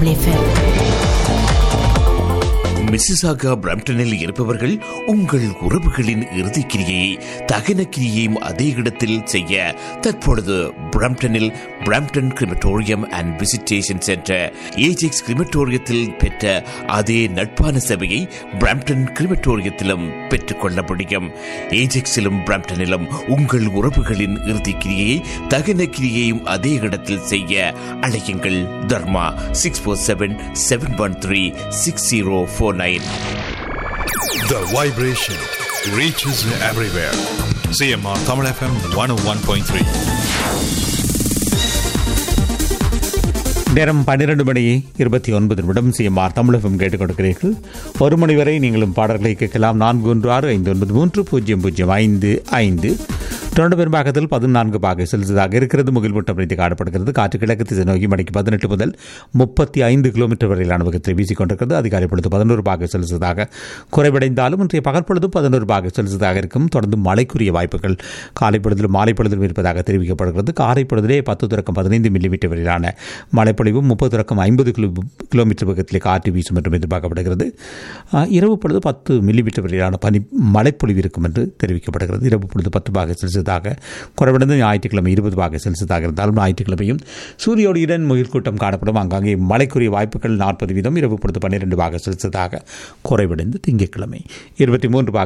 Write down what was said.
Mississauga பிரம்டனில் இருப்பவர்கள் உங்கள் உறவுகளின் இறுதிக்கிரியை தகன கிரியையும் அதே இடத்தில் செய்ய தற்பொழுது பிரம்டனில் Brampton crematorium and visitation centre Ajax கிரிமட்டோரியத்தில் பெற்ற அதே நட்பான சபையை பிரம்டன் கிரிமட்டோரியத்திலும் பெற்றுக்கொள்ள முடியும் ஏஜெக்ஸிலும் பிரம்டனிலும் உங்கள் உறவுகளின் இறுதிக்கிரியை தகன கிரியையும் அதே இடத்தில் செய்ய அழையுங்கள் Dharma six four seven seven one three six zero four nine The vibration reaches everywhere. CMR Tamil FM 101.3. நேரம் பன்னிரண்டு மணி இருபத்தி ஒன்பது நிமிடம் சிஎம்ஆர் தமிழகம் கேட்டுக் கொடுக்கிறீர்கள் ஒரு மணி வரை நீங்களும் பாடல்களை கேட்கலாம் நான்கு ஒன்று ஆறு ஐந்து ஒன்பது மூன்று பூஜ்ஜியம் பூஜ்ஜியம் ஐந்து ஐந்து தொடர்ந்து பெரும்பாகத்தில் பதினான்கு பாகை செலுத்ததாக இருக்கிறது முகில் மூட்டம் வைத்து காணப்படுகிறது காற்று கிழக்கு திசை நோக்கி மணிக்கு பதினெட்டு முதல் முப்பத்தி ஐந்து கிலோமீட்டர் வரையிலான வேகத்தில் வீசிக்கொண்டிருக்கிறது அதிகாலை பொழுது பதினோரு பாகை செலுத்ததாக குறைவடைந்தாலும் இன்றைய பகல் பொழுது பதினோரு பாகை செலுத்ததாக இருக்கும் தொடர்ந்து மழைக்குரிய வாய்ப்புகள் காலை பொழுதிலும் மாலை பொழுதிலும் இருப்பதாக தெரிவிக்கப்படுகிறது காலை பொழுதிலே பத்து தொடக்கம் பதினைந்து மில்லிமீட்டர் வரையிலான மழைப்பொழிவும் முப்பது தொடக்கம் ஐம்பது கிலோ கிலோமீட்டர் வேகத்திலே காற்று வீசும் என்றும் எதிர்பார்க்கப்படுகிறது ஆஹ், இரவு பொழுது பத்து மில்லிமீட்டர் வரையிலான பனி மழைப்பொழிவு இருக்கும் என்று தெரிவிக்கப்படுகிறது இரவு பொழுது பத்து பாகை செல்சியஸாக குறைவடைந்து ஞாயிற்றுக்கிழமை இருபது பாகை செல்சியஸாக இருந்தாலும் ஞாயிற்றுக்கிழமையும் சூரியோடியுடன் முகில் கூட்டம் காணப்படும் ஆங்காங்கே மழைக்குரிய வாய்ப்புகள் நாற்பது வீதம் இரவு பொழுது பன்னிரெண்டு பாகை செல்சியஸாக குறைவடைந்து திங்கட்கிழமை இருபத்தி மூன்று பாகை